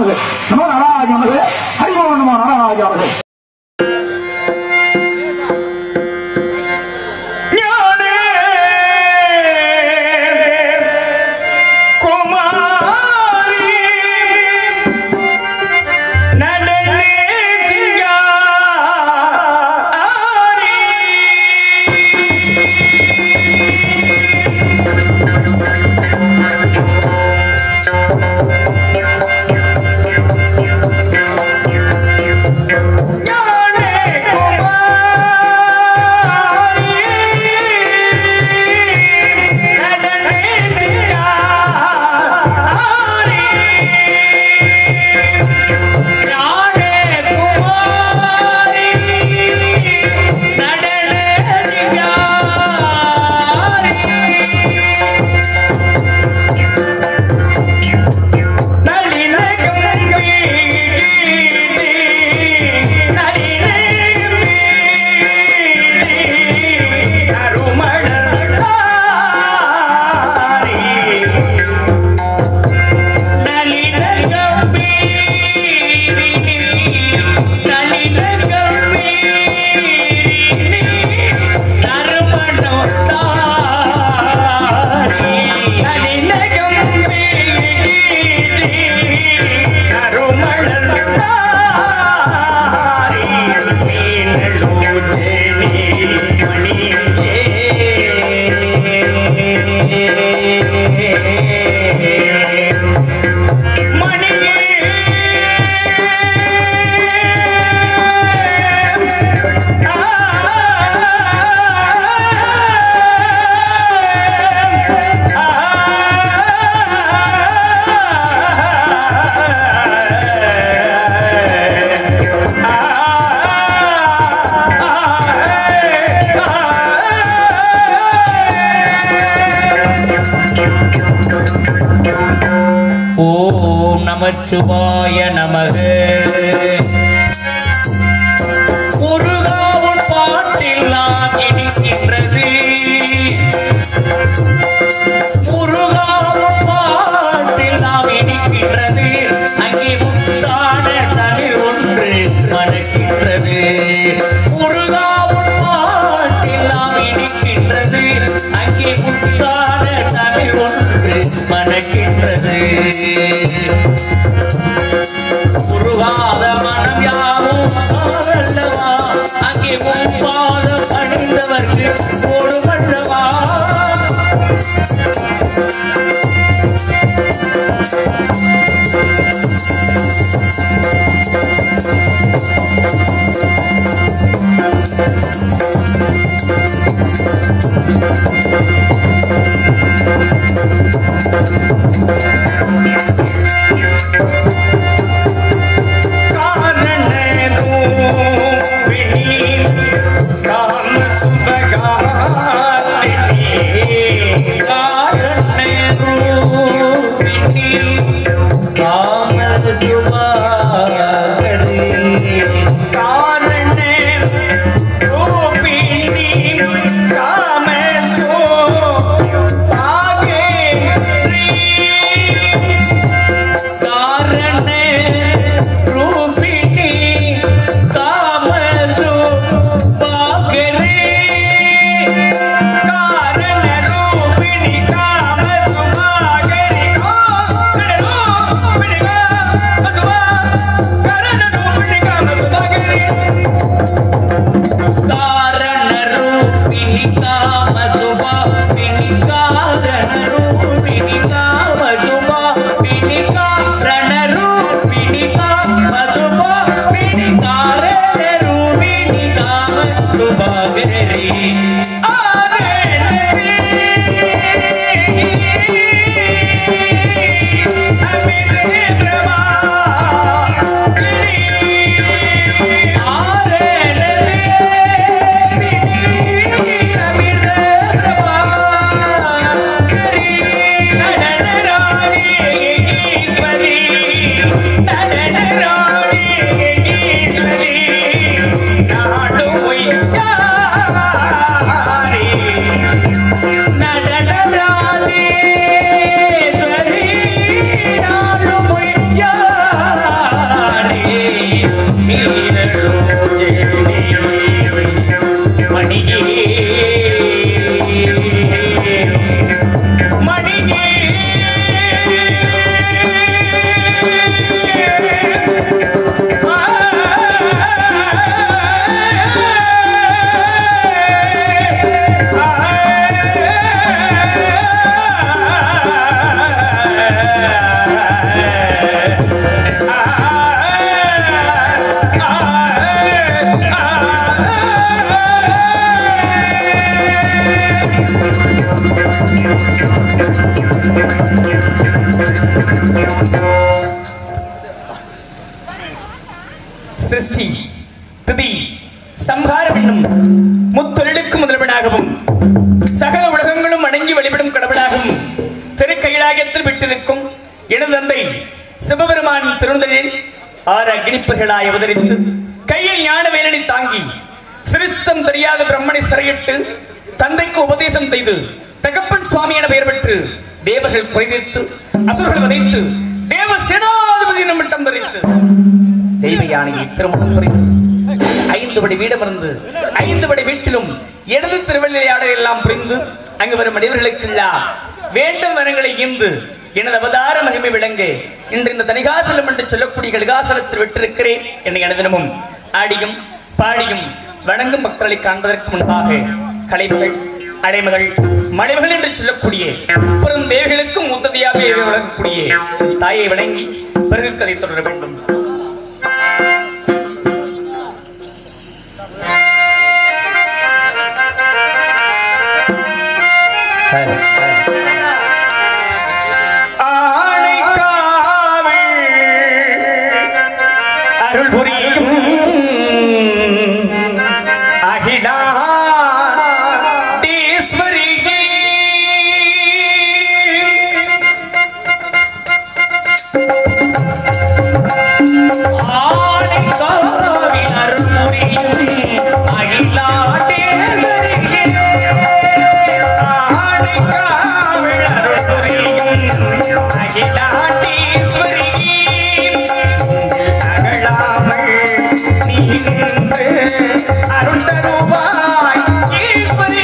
நமது நம நாராஜ நமது ஹரிமோ நம நாராஜ நமது ஞானே குமாரி நடனே சிங்காரி ஞானே குமாரி நடனே சிங்காரி ஞானே குமாரி நடனே சிங்காரி நளின கம்பீரி நளின கம்பீரி அருமணாரி நளின கம்பீரி நளின கம்பீரி அருமணாரி நளின கம்பீரி ஓம் நமச்சிவாய நமக முருகாவுன் பாட்டில் நான் இனிக்கின்றது முருகாவுன் பாட்டில் நாம் இனிக்கின்றது அங்கே முத்தான தமிழ் ஒன்று மணக்கின்றது முருகாவுன் பாட்டில் நாம் இனிக்கின்றது அங்கே முத்தான தமிழ் ஒன்று மணக்கின்றது உருவாத மனம் யாவும் அல்லவா அங்கே முன்பாதம் அணிந்தவர்கள் ஓடுமல்லவா காமே சிருஷ்டி திதி சம்ஹாரம் என்னும் முத்தொழிலுக்கு முதல்வனாகவும் சகல உலகங்களும் அடங்கி வழிபடும் கடவுளாகவும் திருக்கைலாயத்தில் விட்டிருக்கும் எனது தந்தை சிவபெருமான் திருந்தலில் ஆறு அக்னிப்பர்களாய் அவதரித்து கையில் ஞான வேலனை தாங்கி சிறுஸ்தம் தெரியாத பிரம்மனை சிறையிட்டு தந்தைக்கு உபதேசம் செய்து தகப்பன் சுவாமி என பெயர் பெற்று தேவர்கள் குறைதீர்த்து அசுரர்கள் வதைத்து தேவ சேனாதிபதி நிமிட்டம் தரித்து தெய்வ யானையை திருமணம் புரிந்து ஐந்து படி வீடமிருந்து ஐந்து படி வீட்டிலும் இடது திருவள்ளியாடல் எல்லாம் புரிந்து அங்கு வரும் மனிதர்களுக்கெல்லாம் வேண்டும் வரங்களை ஈந்து எனது அவதார மகிமை விளங்க இன்று இந்த தனிகாசலம் என்று சொல்லக்கூடிய கலிகாசலத்தில் விட்டிருக்கிறேன் என்னை அனுதினமும் ஆடியும் பாடியும் வணங்கும் பக்தர்களை காண்பதற்கு முன்பாக கலைமகள் அடைமகள் மனைமகள் என்று சொல்லக்கூடிய பெரும் தேவிகளுக்கும் மூத்ததையாக விளங்கக்கூடிய தாயை வணங்கி பிறகு கதை தொடர வேண்டும் ஆணைக்காவல் அருள் புரியும் அகிலாண்டீஸ்வரியே. ஆணைக்காவில் அருள் புரியும் அகிலாண்டீஸ்வரியே. ஆணைக்காவில் அருள் புரியும் அகிலாண்டீஸ்வரியே. அகலாமல் நீ நின்று அருள் தருவாய் ஈஸ்வரி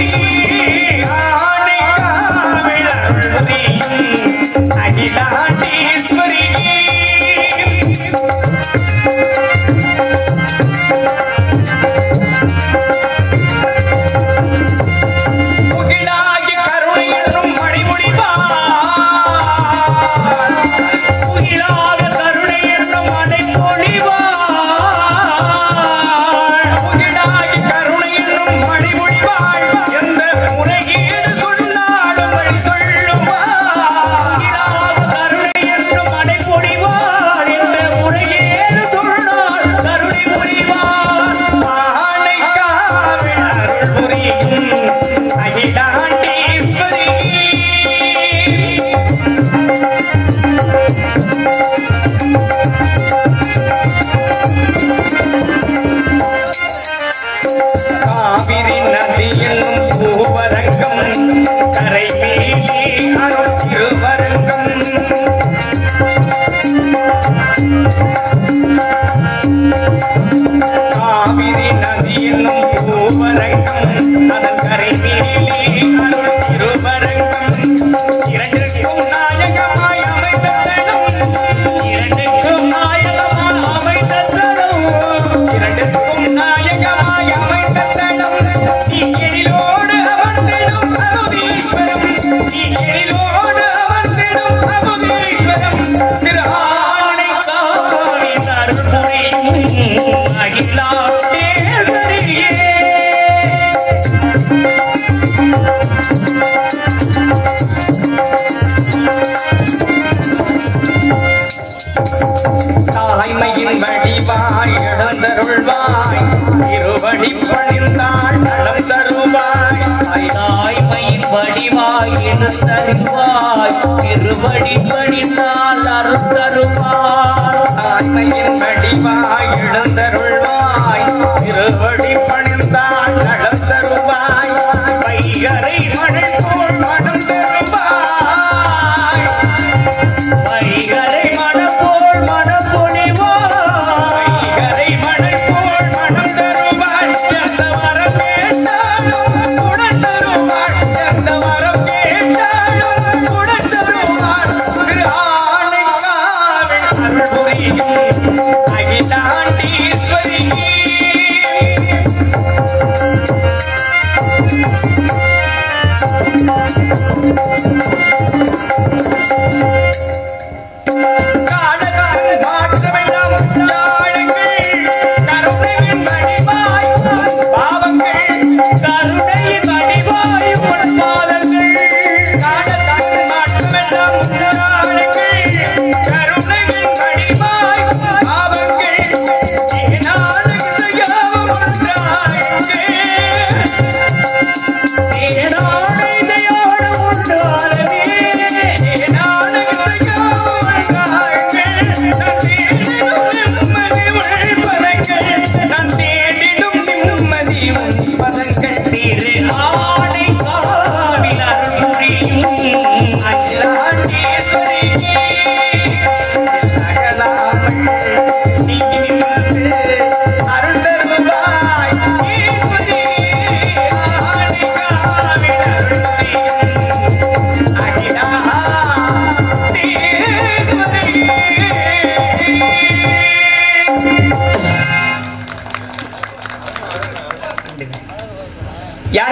ஆணைக்காவில் அருள் புரியும் அகிலாண்டீஸ்வரி முகிலாகி கருணை என்றும் மணிமுடிவார் முகிலாத கருணை என்னும் அடை பொழிவார் முகிலாகி கருணை என்னும் மணிமுடிவாள் எந்த முறையீடு சொன்னாலும் வழி சொல்லுவார் முகிலாத கருணை என்னும் அடை பொழிவார் எந்த முறையீடு சொன்னால் கருணை புரிவார் ஆணைக்காவில் அருள் புரியும் அகிலாண்டீஸ்வரி காவிரி நதி என்னும் பூவரங்கம் கரை மீறி அருள் திருவரங்கம் காவிரி நதி என்னும் பூவரங்கம் அதன் கரை மீறி அருள் திருவரங்கம் இரண்டிற்கும் நாயகமாய் அமைந்த தலம் இரண்டுக்கும் நாயகமாய் அமைந்த தலம் இரண்டுக்கும் நாயகமாய் அமைந்த தலம் நீ எழிலோடு அமர்ந்திடும் அமுதீஸ்வரம் நீ எழிலோடு அமர்ந்திடும் அமுதீஸ்வரம் திரு ஆணைக்காவின் அருள் புரியும் அகிலாண்டேஸ்வரியே தாய்மையின் வடிவாய் எழுந்தருள்வாய் திருவடி பணிந்தாள் நலம் தருவாய் தாய் தாய்மையின் வடிவாய் எழுந்தருள்வாய் திருவடி பணிந்தாள் அருள் தருவாய் தாய்மையின் வடிவாய் எழுந்தருள்வாய் திருவடி பணிந்தாள் நலம் தருவாய் வைகரை மழை போல் மனம் தருவாய் வைகரை மணப்போல் மணப்பொழிவாய் வைகரை மணப்போல் மணம் தருவாய் எந்த வரம் கேட்டாலும் குணம் தருவாய் எந்த வரம் கேட்டாலும் குணம் தருவாய் திரு ஆணைக்காவில் அருள் புரியும் அகிலாண்டீஸ்வரி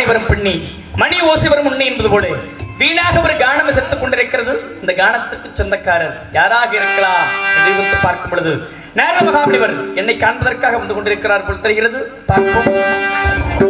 ஆணி வரும் பெண்ணி மணி ஓசை வரும் உண்ணி என்பது போல வீணாக ஒரு கானம் செத்துக் கொண்டிருக்கிறது இந்த கானத்துக்கு சொந்தக்காரர் யாராக இருக்கலாம் என்று யோசித்து பார்க்கும் பொழுது நேர மகாமுனிவர் என்னை காண்பதற்காக வந்து கொண்டிருக்கிறார் போல் தெரிகிறது பார்ப்போம்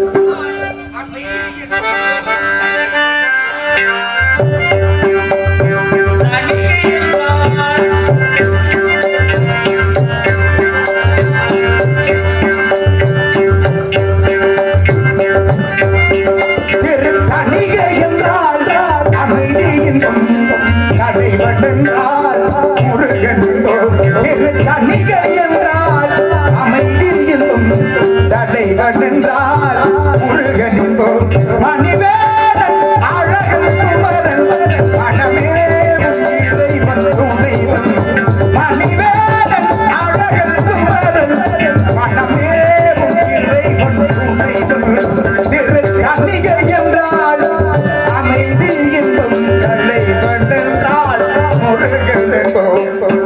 திருத்தணிகை என்றால் அமைதி இன்பம் தலைவன் என்றால் முருகன் இன்பம் திருத்தணிகை என்றால் அமைதி இன்பம் தலைவன் என்றால் முருகன் இன்பம் மணிவேலன் அழகன் குமரன் மனமே இறைவன் துணைவன் மணிவேலன் அழகன் குமரன் மனமே இறைவன் துணைவன் திரு கன்னிகை என்றால் அமைதி இன்பம் தலைவன் என்றால் முருகன் என்போம்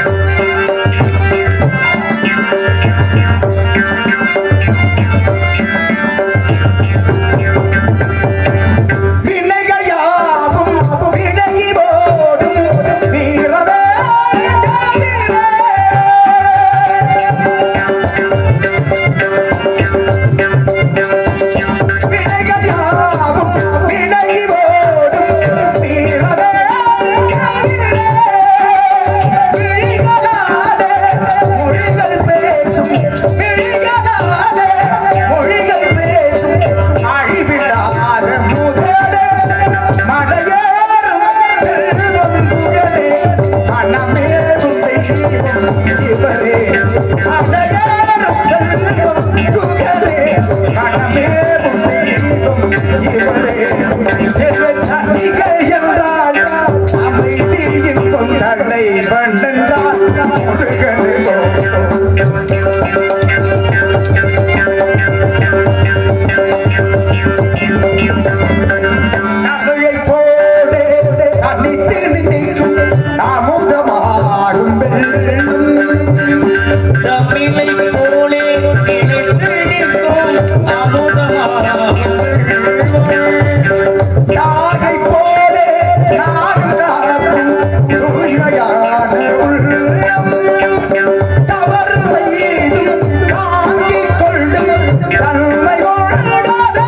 வினைகையாகும் விலகி போடும் வீரவே வினைகையாகும் விலகி போடும் வீரவே விழிகளாலே மொழிகள் பேசும் விழிகளாலே மொழிகள் பேசும் அழிவிடாத முதலே மலையேறும் செல்வம் புகழே மனமேறும் தெய்வம் இவரே மலையேறும் செல்வம் புகழே மனமேறும் தெய்வம் இவரே கண்ணிகை என்றால் அமைதி இன்பம் தலை வண்டென்றால் முருகன் நகையை போலே அணித்து நிற்கும் அமுதமாகும் வெள்ளம் தமிழை போலே நினைத்து நிற்கும் அமுதமாகும் தாயை போலே நாடு காக்கும் தூய்மையான உள்ளம் தவறு செய்தும் தாங்கிக் கொள்ளும் தன்மை கொண்டதே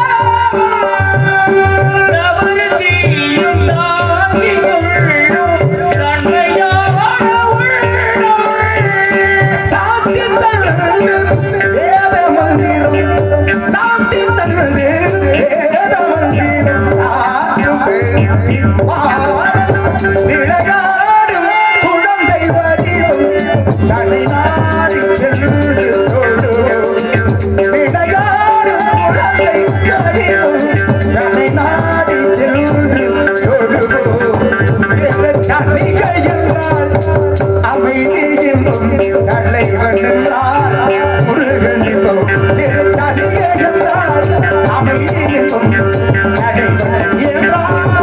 தவறு செய்யும் தாங்கிக் கொள்ளும் தன்மையான உள்ளம். சாந்தி தந்தது வேத மந்திரம் சாந்தி தந்தது வேத மந்திரம் ஆற்றும் சேர்த்தி விளையாடும் குழந்தை வடிவம் தலை நாடி சென்று தொழுவோம் விளையாடும் குழந்தை வடிவம் தலை நாடி சென்று தொழுவோம் கண்ணிகை என்றால் அமைதி என்றும் தலைவன் என்றால் முருகன் என்போம் திரு தனிகை என்றால் அமைதி என்றும் தலைவன்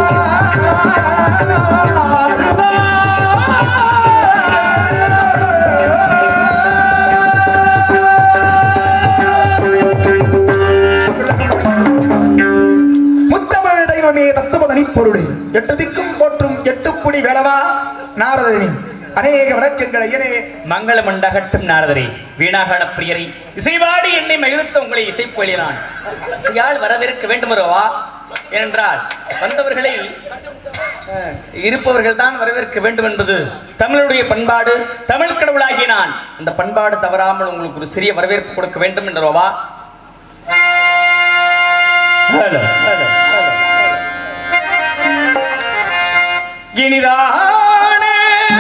முத்தமிழ் தெய்வமே தத்துவதனி பொருளே எட்டு திக்கும் போற்றும் எட்டுக்குடி வேளவா நாரதனி அநேக வணக்கங்கள் ஐயனே மங்களம் உண்டாகட்டும் நாரதரே வீணாகான பிரியரை இசைவாடி என்னை மகிழ்த்த உங்களை இசைப்பு எழுதினான் இசையால் வரவேற்க வேண்டும் வா ஏனென்றால் வந்தவர்களை அஹ், இருப்பவர்கள் தான் வரவேற்க வேண்டும் என்பது தமிழுடைய பண்பாடு தமிழ் கடவுளாகிய நான் அந்த பண்பாடு தவறாமல் உங்களுக்கு ஒரு சிறிய வரவேற்பு கொடுக்க வேண்டும் என்றவா ஹலோ ஹலோ இனிதானே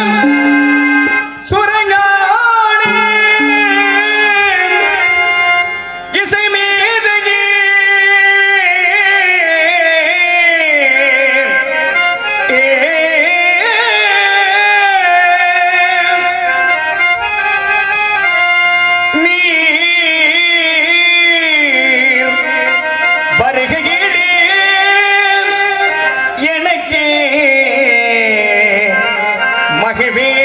சுரங்கானே இசை மீது நீர் வருகையிலே எனக்கே மகிழ்வே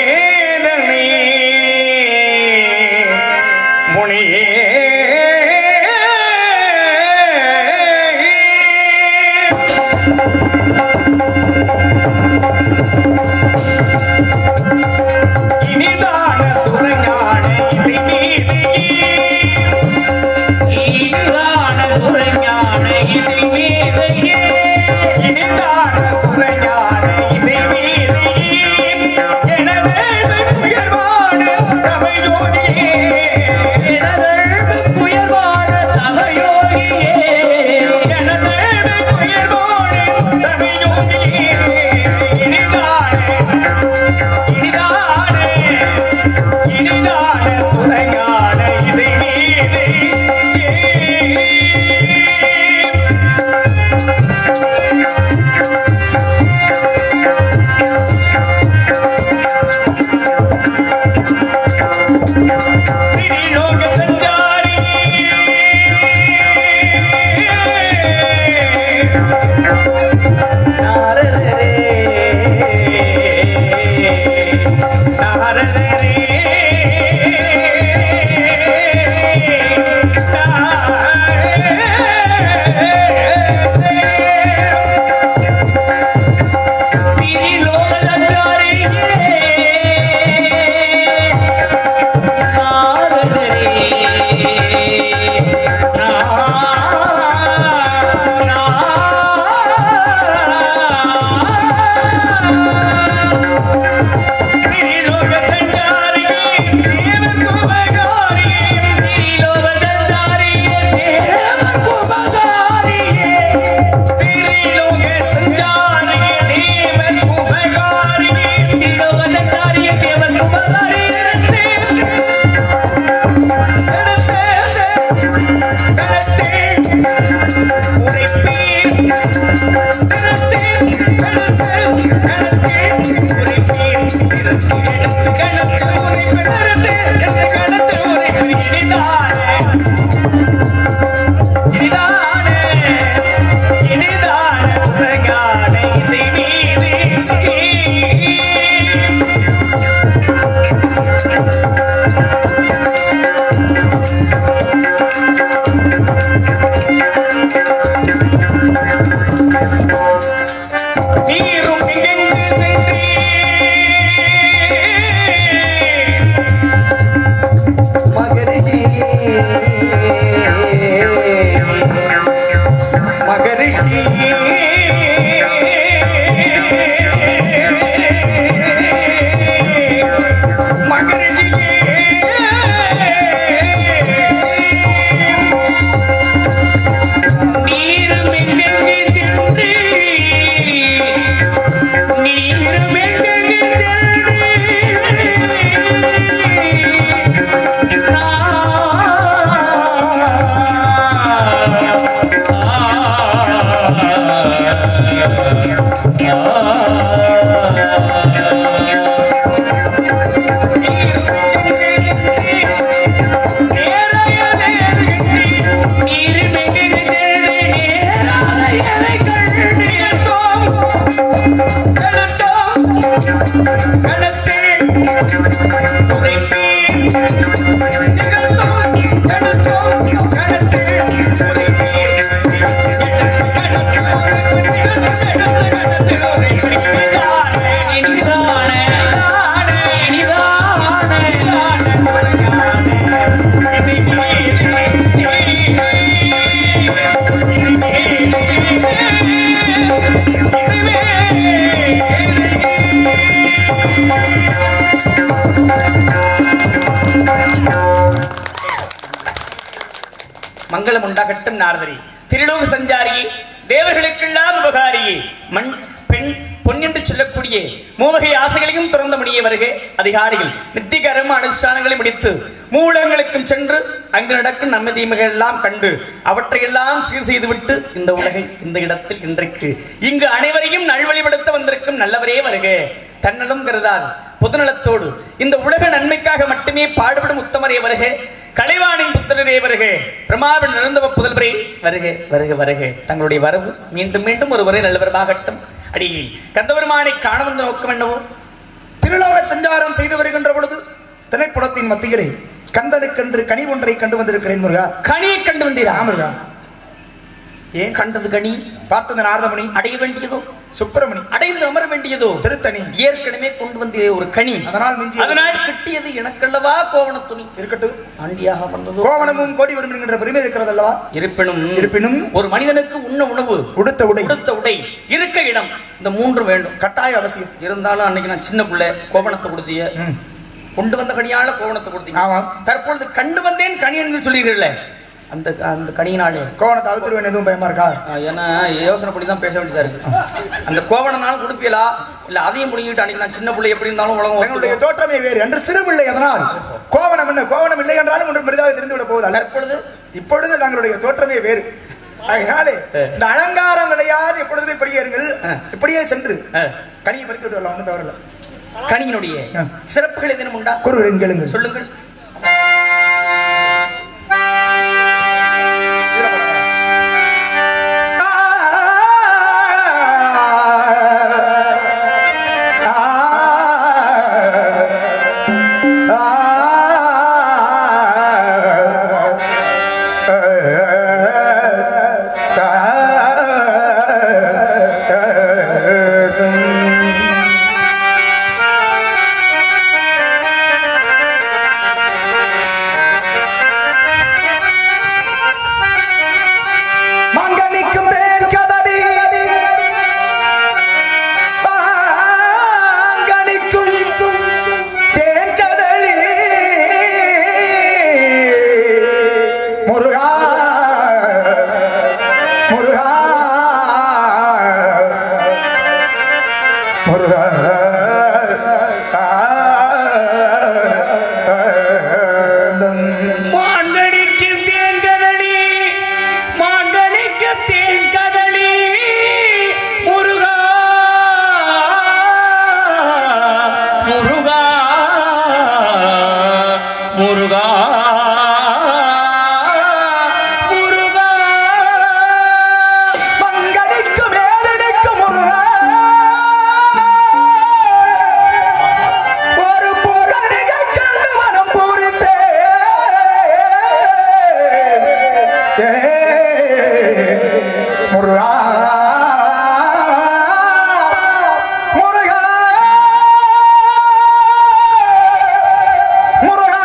மங்களம் உண்டாகட்டும் நாரதரி திருலோக சஞ்சாரியே தேவர்களுக்கெல்லாம் உபகாரியே மண் பெண் பொன் என்று சொல்லக்கூடிய மூவகை ஆசைகளையும் துறந்த முடிய வருக அதிகாரிகள் நித்திகரம அனுஷ்டானங்களை முடித்து மூலங்களுக்கும் சென்று அங்கு நடக்கும் நன்மை தீமைகள் எல்லாம் கண்டு அவற்றையெல்லாம் சீர் செய்துவிட்டு இந்த உலகை இந்த இடத்தில் இன்றைக்கு இங்கு அனைவரையும் நல்வழிப்படுத்த வந்திருக்கும் நல்லவரே வருக தன்னலம் கருதார் பொதுநலத்தோடு இந்த உலக நன்மைக்காக மட்டுமே பாடுபடும் உத்தமரே வருக கலைவாணின் புத்திரரே வருக பிரமாவின் நிறந்தவ புதல்வரே வருக வருக வருக தங்களுடைய வரவு மீண்டும் மீண்டும் ஒருவரை நல்லவரமாகட்டும் அடியில் கந்தபெருமானை காண வந்த நோக்கம் என்னவோ திருலோக சஞ்சாரம் செய்து வருகின்ற பொழுது திரைப்படத்தின் மத்தியிலே கந்தனுக்கென்று கனி ஒன்றை கண்டு வந்திருக்கிறேன் முருகா கனியை கண்டு வந்தீரா ஆ முருகா ஏன் கண்டது கனி பார்த்தது நாரதமணி அடைய வேண்டியதோ சுப்பிரமணி அடைந்து அமர வேண்டியதோ திருத்தணி ஏற்கனவே கொண்டு வந்தீரே ஒரு கனி அதனால் மிஞ்சி அதனால் கிட்டியது எனக்கல்லவா கோவண துணி இருக்கட்டும் ஆண்டியாக வந்ததோ கோவணமும் கோடி வரும் என்கின்ற பெருமை இருக்கிறது அல்லவா இருப்பினும் இருப்பினும் ஒரு மனிதனுக்கு உண்ண உணவு உடுத்த உடை உடுத்த உடை இருக்க இடம் இந்த மூன்றும் வேண்டும் கட்டாய அவசியம் இருந்தாலும் அன்னைக்கு நான் சின்ன பிள்ளை கோவணத்தை கொடுத்திய ம். கொண்டு வந்த கனியால கோவணத்தை கொடுத்தீங்க ஆமாம் தற்பொழுது கண்டு வந்தேன் கனி என்று சொல்லிடுறீர்களே அந்த அந்த கனியினாலே கோவணத்தை அவுத்துருவேன் எதுவும் பயமா இருக்கா ஆ, ஏன்னா யோசனை பண்ணி தான் பேச வேண்டியதா இருக்கு அந்த கோவணனாலும் கொடுப்பீங்களா இல்ல அதையும் பிடிங்கிட்டு அன்னைக்கு நான் சின்ன பிள்ளை எப்படி இருந்தாலும் உலகம் தங்களுடைய ஒத்துக்கும். தோற்றமே வேறு என்று சிறு பிள்ளை அதனால் கோவணம் என்ன கோவணம் இல்லை என்றாலும் ஒன்று பெரிதாக தெரிந்து விட போவதல்ல தற்பொழுது இப்பொழுது தங்களுடைய தோற்றமே வேறு அதனாலே இந்த அலங்காரம் விளையாது எப்பொழுதுமே இப்படியே இருங்கள் ஆ. இப்படியே சென்று ஆ, கனியை பறித்து விட்டு வரலாம் ஒன்றும் தவறில்லை கனியினுடைய ஆ. சிறப்புகள் எதுவும் உண்டா கூறுகிறேன் கேளுங்கள் சொல்லுங்கள் மங்கனிக்கும் தேன் கதடி மாங்கனிக்கும் தேன் கதலி முருகா முருகா முருகா மாங்கனிக்கு தேன் கதளி மாங்கனிக்கு தேன் கதளி முருகா முருகா முருகா முருகா மங்கனிக்கும் மேலடிக்கும் முருகா ஒரு புகழிகை கண்டு மனம் பூரித்தே முருகா முருகா முருகா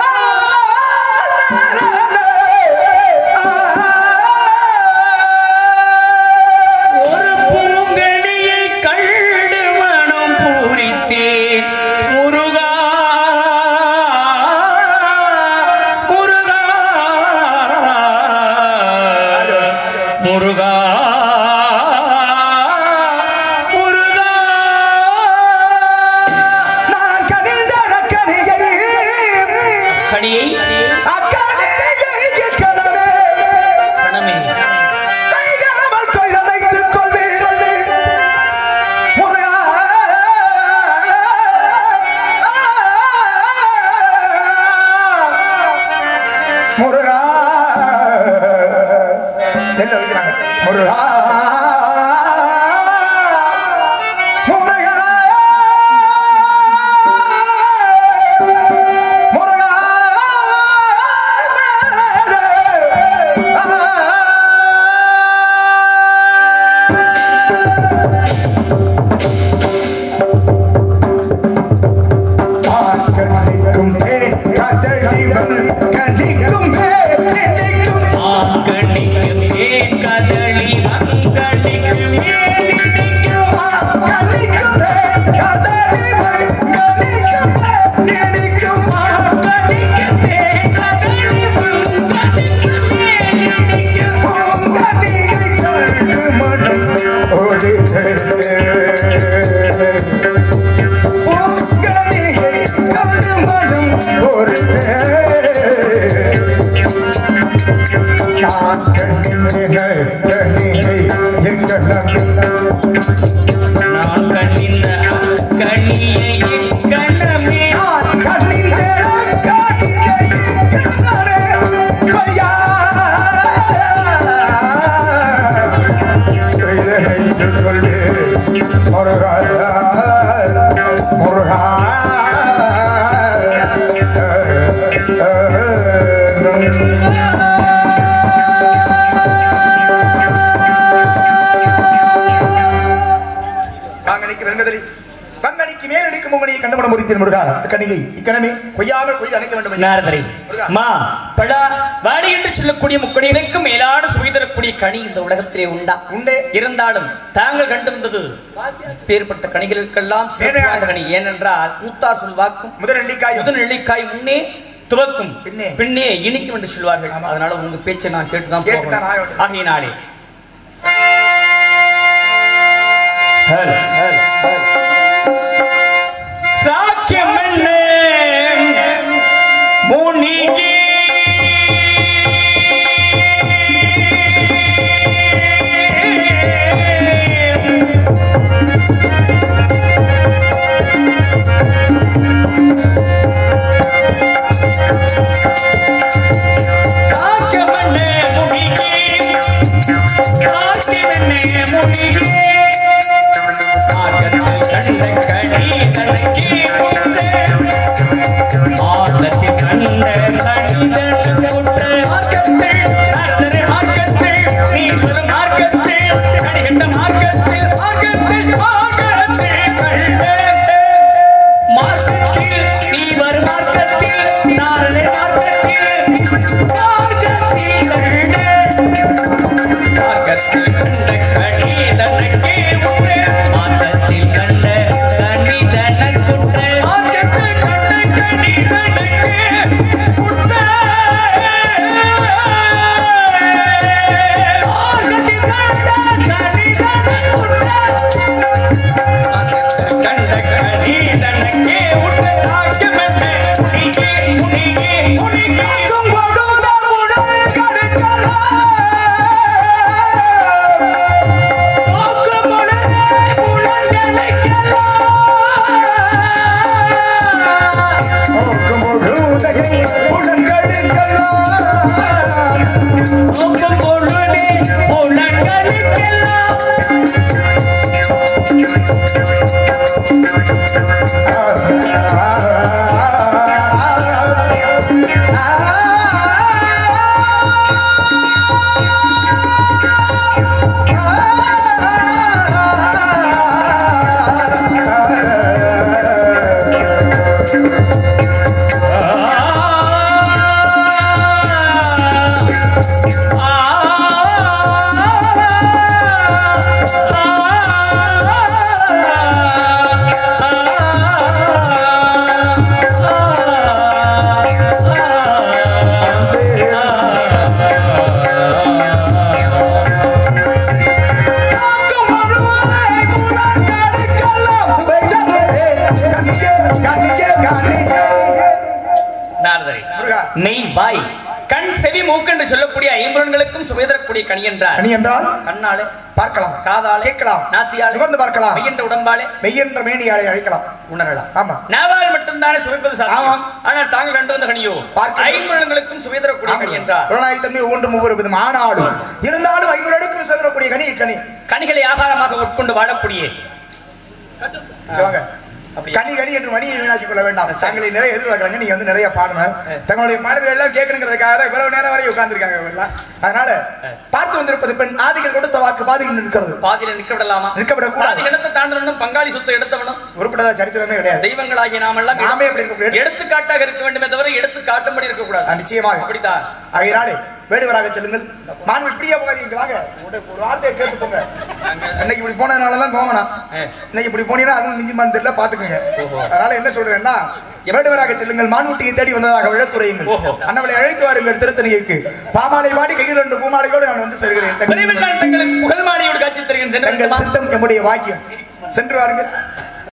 ஒரு பூங்கனியை கண்டு மனம் பூரித்தேன் முருகா முருகா முருகா முருகா நான் கனிந்தன கனியை கனியை அக்கனியை கனவே கணமே கைகாமல் கொய்தனைத்துக் கொள்வீர் முருகா முருகா நெல்ல வைக்கிறாங்க முருகா முருகா கண்ணிக்கும் தேன் கதழிவன் கண்ணிக்கும் தேன் கண்ணிக்கும் ஆங்கனிக்கும் தேன் கதளி அங்கனிக்கும் மேலிடிக்கும் கண்ணிக்கும் தேன் கதழிவன் கண்ணிக்கும் தேன் கண்ணிக்கும் ஆங்கனிக்கும் தேன் கதளி அங்கனிக்கும் மேலிடிக்கும் பூங்கனிகை கண்டு மனம் ஓடுதே. பூங்கனிகை கண்டு மனம் ஓடுதே. நான் கண்ணின கண்ணிகை எங்கனம் நான் கண்ணிந்த கண்ணியை கண்ணமே நான் கண்ணின கண்ணிகை எங்கனே கொய்யா. இதனை கொள்வே முருகா முருகா வாங்கனிக்கு வெங்கதரி வங்கனிக்கு மேல் அடிக்கும் உங்களையை கண்டுபட முறித்தேன் முருகா கணிகை இக்கணமே கொய்யாமல் கொய்து அணைக்க வேண்டும் ஐயா. நாரதரை மா பழா வாடி என்று சொல்லக்கூடிய முக்கணிகளுக்கு மேலான சுவை தரக்கூடிய கனி இந்த உலகத்திலே உண்டா உண்டே இருந்தாலும் தாங்கள் கண்டு வந்தது பேர்பட்ட கனிகளுக்கெல்லாம் சிறப்பான கனி ஏனென்றால் மூத்தா சொல்வாக்கும் முதல் நெல்லிக்காய் முதல் நெல்லிக்காய் முன்னே துவக்கும் பின்னே. பின்னே இனிக்கும் என்று சொல்வார்கள் அதனால உங்க பேச்சை நான் கேட்டுதான் கேட்டுதான் ஆக போகணும் வேண்டும். ஆகையினாலே ஹல், ஹல், ஹல். சாக்கியமென்னே முனிகி காக்கமன்னே முனிகி காட்டிமன்னே முனிகி ஆகத்தில் கண்ட கனி தனக்கே உற்றே. ஆகத்தில் கண்ட கனிதன் உற்றே. ஆக்கத்தில் நரதரை ஆக்கத்தில் நீ வரும் மார்க்கத்தில் கனிகின்ற மார்க்கத்தில் ஆக்கத்தில் ஆகத்தில் கண்டே. மார்க்கத்தில் நீ வரும் மார்க்கத்தில் நாரதரை மார்க்கத்தில் மார்க்கத்தில் கண்டே. மார்க்கத்தில் கண்ட கனி தனக்கே உற்றே. மார்க்கத்தில் கண்ட கனி தனக்குற்றே. மார்க்கத்தில் கண்ட கனி தனக்கே உற்றே. மார்க்கத்தில் கண்ட கனி தனக்குற்றே. மார்க்கத்தில் கண்ட கனி தனக்கே உற்றே. ராஜ்யமென்னே உனிகே, உனிகே, உனிகே. நோக்கமுடனே உலகெல்லாம் நோக்கம் பொருளே உலகளுக்கெல்லாம் நாரதரை முருகா. மெய் வாய் கண் செவி மூக்கு என்று சொல்லக்கூடிய ஐம்புலன்களுக்கும் சுவை தரக்கூடிய கனி என்றார் கனி என்றால் கண்ணாலே பார்க்கலாம் காதாலே கேட்கலாம் நாசியாலே நுகர்ந்து பார்க்கலாம் மெய்யென்ற உடம்பாலே மெய்யென்ற மேனியாலை அழைக்கலாம் உணரலாம் ஆமா நாவால் மட்டும்தானே சுவைப்பது சாத்தியம் ஆமாம். ஆனால் தாங்கள் கண்டு வந்த கனியோ பார்க்கிறோம். ஐம்புலன்களுக்கும் சுவை தரக்கூடிய கனி என்றார் புலனாய்த்தன்மை ஒவ்வொன்றும் ஒவ்வொரு விதம் ஆனாலும் இருந்தாலும் ஐநூறு அடுக்கு செதறக்கூடிய கனி கனி கனிகளை ஆகாரமாக உட்கொண்டு வாழக்கூடிய இங்க வாங்க அப்படியா? கனி கனி என்று மணியை வீணாக்கிக் கொள்ள வேண்டாம் தங்களை நிறைய எதிர்பார்க்கறாங்க நீங்க வந்து நிறைய பாடணும் தங்களுடைய பாடல்கள் எல்லாம் கேட்கணுங்கிறதுக்காக தான் இவ்வளவு நேரம் வரை உட்கார்ந்துருக்காங்க இவரெல்லாம் அதனால பார்த்து வந்திருப்பது பெண் ஆதிகள் கொடுத்த வாக்கு பாதிகள் நிற்கிறது பாதியில நிற்க விடலாமா நிற்க விடக்கூடாது. பாதி இடத்தை தாண்டணும் பங்காளி சொத்தை எடுத்தவனும் உருப்பட்டதா சரித்திரமே கிடையாது தெய்வங்களாகிய நாமெல்லாம் நாமே அப்படி இருக்கக்கூடாது. எடுத்துக்காட்டாக இருக்க வேண்டுமே தவிர எடுத்து காட்டும்படி இருக்கக்கூடாது ஆ, நிச்சயமாக அப்படித்தான் ஆகையினாலே வேடுவராக செல்லுங்கள் மாணவன் இப்படியே போகாதீங்க வாங்க ஒரு ஒரு வார்த்தையை கேட்டு போங்க இன்னைக்கு இப்படி போனதுனால தான் கோவனா ஆ. இன்னைக்கு இப்படி போனீங்கன்னா அதுவும் மிஞ்சிமான்னு தெரியல பாத்துக்கோங்க அதனால என்ன சொல்றேன்னா வேடுவராக செல்லுங்கள் மான்குட்டியை தேடி வந்ததாக விழக்குறையுங்கள் ஓஹோ. அண்ணவளை அழைத்து வாருங்கள் திருத்தணிக்கு பாமாலை பாடி கையில் ரெண்டு பூமாலையோடு நான் வந்து செல்கிறேன் விரைவில் நான் தங்களுக்கு புகழ் மாடியோடு காட்சி தருகிறேன் தங்கள் சித்தம் எம்முடைய வாக்கியம் சென்று வாருங்கள்